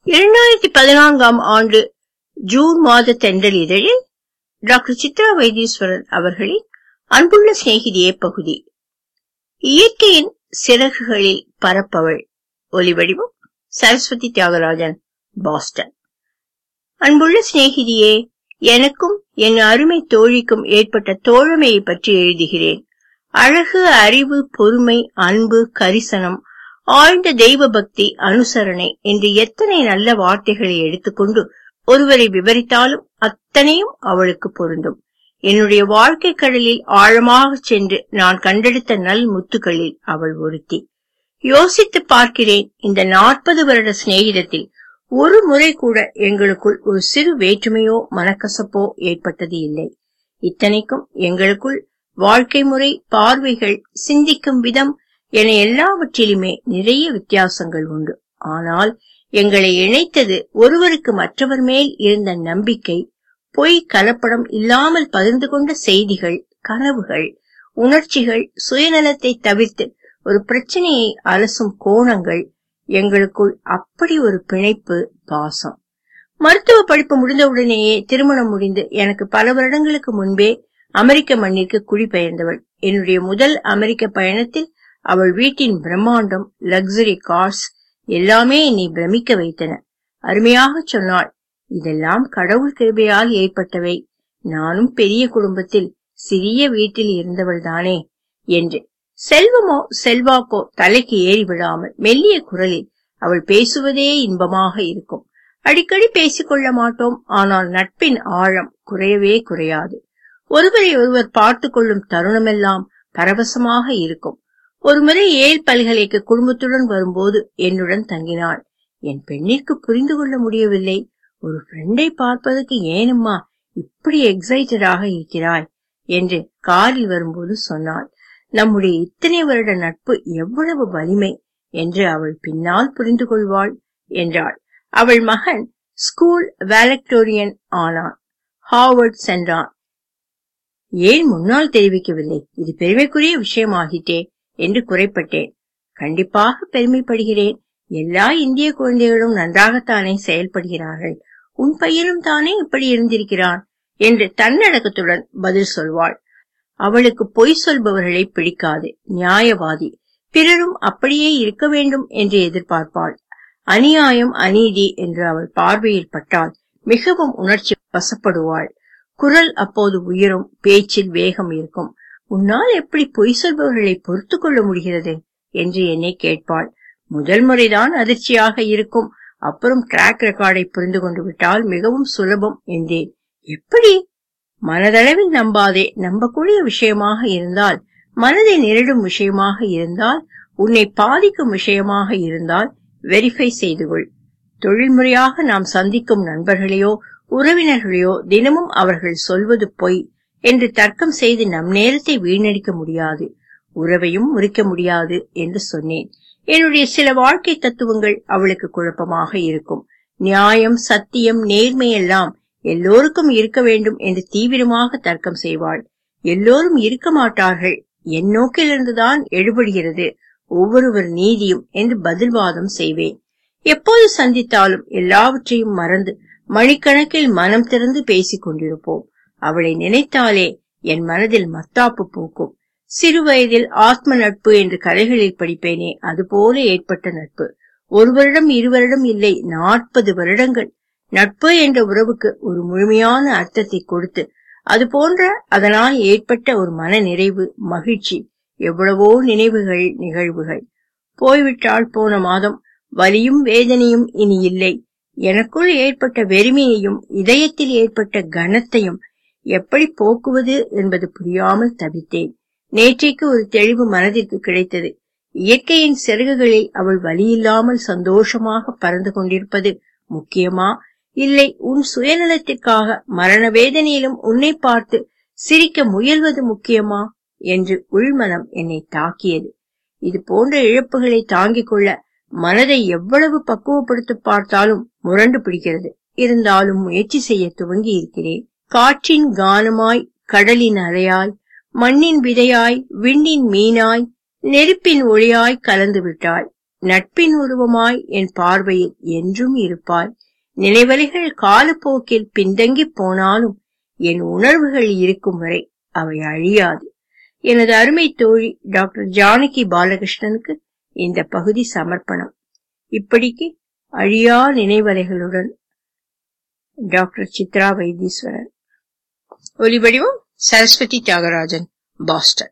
இரண்டாயிரத்தி பதினான்காம் ஆண்டு ஜூன் மாத தென்றல் இதழில் டாக்டர் சித்ரா வைத்தீஸ்வரன் அவர்களின் அன்புள்ள சிநேகிதியே பகுதி இயற்கையின் சிறகுகளில் பரப்பவள் ஒலிவடிவம் சரஸ்வதி தியாகராஜன் பாஸ்டன் அன்புள்ள சிநேகிதியே எனக்கும் என் அருமை தோழிக்கும் ஏற்பட்ட தோழமையை பற்றி எழுதுகிறேன் அழகு அறிவு பொறுமை அன்பு கரிசனம் ஆழ்ந்த தெய்வ பக்தி அனுசரணை என்று எத்தனை நல்ல வார்த்தைகளை எடுத்துக்கொண்டு ஒருவரை விவரித்தாலும் அத்தனையும் அவளுக்கு பொருந்தும் என்னுடைய வாழ்க்கை கடலில் ஆழமாக சென்று நான் கண்டெடுத்த நல் முத்துக்களில் அவள் ஒருத்தி யோசித்து பார்க்கிறேன் இந்த நாற்பது வருட சிநேகிதத்தில் ஒரு முறை கூட எங்களுக்குள் ஒரு சிறு வேற்றுமையோ மனக்கசப்போ ஏற்பட்டது இல்லை இத்தனைக்கும் எங்களுக்குள் வாழ்க்கை முறை பார்வைகள் சிந்திக்கும் விதம் என எல்லாவற்றிலுமே நிறைய வித்தியாசங்கள் உண்டு ஆனால் எங்களை இணைத்தது ஒருவருக்கு மற்றவர் மேல் இருந்த நம்பிக்கை பொய் கலப்படம் இல்லாமல் பகிர்ந்து கொண்ட செய்திகள் கனவுகள் உணர்ச்சிகள் சுயநலத்தை தவிர்த்து ஒரு பிரச்சனையை அலசும் கோணங்கள் எங்களுக்குள் அப்படி ஒரு பிணைப்பு பாசம் மருத்துவ படிப்பு முடிந்தவுடனேயே திருமணம் முடிந்து எனக்கு பல வருடங்களுக்கு முன்பே அமெரிக்க மண்ணிற்கு குடிபெயர்ந்தவள் என்னுடைய முதல் அமெரிக்க பயணத்தில் அவள் வீட்டின் பிரம்மாண்டம் லக்ஸரி கார்ஸ் எல்லாமே என்னை பிரமிக்க வைத்தன அருமையாக சொன்னாள் இதெல்லாம் கடவுள் கிருபையால் ஏற்பட்டவை நானும் பெரிய குடும்பத்தில் சிறிய வீட்டில் இருந்தவள் தானே என்று செல்வமோ செல்வாக்கோ தலைக்கு ஏறி விடாமல் மெல்லிய குரலில் அவள் பேசுவதே இன்பமாக இருக்கும் அடிக்கடி பேசிக்கொள்ள மாட்டோம் ஆனால் நட்பின் ஆழம் குறையவே குறையாது ஒருவரை ஒருவர் பார்த்து கொள்ளும் தருணமெல்லாம் பரவசமாக இருக்கும் ஒருமுறை ஏல் பல்கலைக்கு குடும்பத்துடன் வரும்போது என்னுடன் தங்கினாள் என் பெண்ணிற்கு புரிந்து கொள்ள முடியவில்லை ஒரு ஃப்ரெண்டை பார்ப்பதற்கு ஏனம்மா இப்படி எக்ஸைட்டடாக இருக்கிறாய் என்று காரில் வரும்போது சொன்னாள் நம்முடைய இத்தனை வருட நட்பு எவ்வளவு வலிமை என்று அவள் பின்னால் புரிந்து கொள்வாள் என்றாள் அவள் மகன் ஸ்கூல் வேலக்டோரியன் ஆனான் ஹார்வர்ட் சென்றான் ஏன் முன்னால் தெரிவிக்கவில்லை இது பெருமைக்குரிய விஷயமாகிட்டே என்று குறைப்பட்டேன் கண்டிப்பாக பெருமைப்படுகிறேன் எல்லா இந்திய குழந்தைகளும் நன்றாகத்தானே செயல்படுகிறார்கள் உன் பையனும் தானே இப்படி இருந்திருக்கிறான் என்று தன்னடக்கத்துடன் பதில் சொல்வாள் அவளுக்கு பொய் சொல்பவர்களை பிடிக்காது நியாயவாதி பிறரும் அப்படியே இருக்க வேண்டும் என்று எதிர்பார்ப்பாள் அநியாயம் அநீதி என்று அவள் பார்வையில் பட்டால் மிகவும் உணர்ச்சி வசப்படுவாள் குரல் அப்போது உயரும் பேச்சில் வேகம் இருக்கும் உன்னால் எப்படி பொய் சொல்பவர்களை பொறுத்து கொள்ள முடிகிறது என்று என்னை கேட்பாள் முதல் முறைதான் அதிர்ச்சியாக இருக்கும் அப்புறம் டிராக் ரெக்கார்டை புரிந்து கொண்டு விட்டால் மிகவும் சுலபம் என்றேன் எப்படி மனதளவில் நம்பாதே நம்பக்கூடிய விஷயமாக இருந்தால் மனதை நிரடும் விஷயமாக இருந்தால் உன்னை பாதிக்கும் விஷயமாக இருந்தால் வெரிஃபை செய்து கொள் தொழில்முறையாக நாம் சந்திக்கும் நண்பர்களையோ உறவினர்களையோ தினமும் அவர்கள் சொல்வது பொய் என்று தர்க்கம் செய்து நம் நேரத்தை வீணடிக்க முடியாது உறவையும் முறிக்க முடியாது என்று சொன்னேன் என்னுடைய சில வாழ்க்கை தத்துவங்கள் அவளுக்கு குழப்பமாக இருக்கும் நியாயம் சத்தியம் நேர்மை எல்லாம் எல்லோருக்கும் இருக்க வேண்டும் என்று தீவிரமாக தர்க்கம் செய்வாள் எல்லோரும் இருக்க மாட்டார்கள் என் நோக்கிலிருந்துதான் எழுபடுகிறது ஒவ்வொருவர் நீதியும் என்று பதில்வாதம் செய்வேன் எப்போது சந்தித்தாலும் எல்லாவற்றையும் மறந்து மணிக்கணக்கில் மனம் திறந்து பேசிக் கொண்டிருப்போம் அவளை நினைத்தாலே என் மனதில் மத்தாப்பு பூக்கும் சிறு வயதில் ஆத்ம நட்பு என்று கதைகளில் படிப்பேனே அதுபோல ஏற்பட்ட நட்பு ஒரு வருடம் இரு வருடம் இல்லை நாற்பது வருடங்கள் நட்பு என்ற உறவுக்கு ஒரு முழுமையான அர்த்தத்தை கொடுத்து அது போன்ற அதனால் ஏற்பட்ட ஒரு மன நிறைவு மகிழ்ச்சி எவ்வளவோ நினைவுகள் நிகழ்வுகள் போய்விட்டால் போன மாதம் வலியும் வேதனையும் இனி இல்லை எனக்குள் ஏற்பட்ட வெறுமையையும் இதயத்தில் ஏற்பட்ட கனத்தையும் எப்படி போக்குவது என்பது புரியாமல் தவித்தேன் நேற்றைக்கு ஒரு தெளிவு மனதிற்கு கிடைத்தது இயற்கையின் சிறகுகளில் அவள் வலியில்லாமல் சந்தோஷமாக பறந்து கொண்டிருப்பது முக்கியமா இல்லை உன் சுயநலத்திற்காக மரண வேதனையிலும் உன்னை பார்த்து சிரிக்க முயல்வது முக்கியமா என்று உள்மனம் என்னை தாக்கியது இது போன்ற இழப்புகளை தாங்கிக் கொள்ள மனதை எவ்வளவு பக்குவப்படுத்த பார்த்தாலும் முரண்டு பிடிக்கிறது இருந்தாலும் முயற்சி செய்ய துவங்கி இருக்கிறேன் காற்றின் கானமாய் கடலின் அலையாய் மண்ணின் விதையாய் விண்ணின் மீனாய் நெருப்பின் ஒளியாய் கலந்து விட்டாய் நட்பின் உருவமாய் என் பார்வையில் என்றும் இருப்பாய் நினைவலைகள் காலப்போக்கில் பின்தங்கி போனாலும் என் உணர்வுகள் இருக்கும் வரை அவை அழியாது எனது அருமை தோழி டாக்டர் ஜானகி பாலகிருஷ்ணனுக்கு இந்த பகுதி சமர்ப்பணம் இப்படிக்கு அழியா நினைவலைகளுடன் டாக்டர் சித்ரா வைத்தீஸ்வரன் ஒலிவடிவம் சரஸ்வதி தியாகராஜன் பாஸ்டன்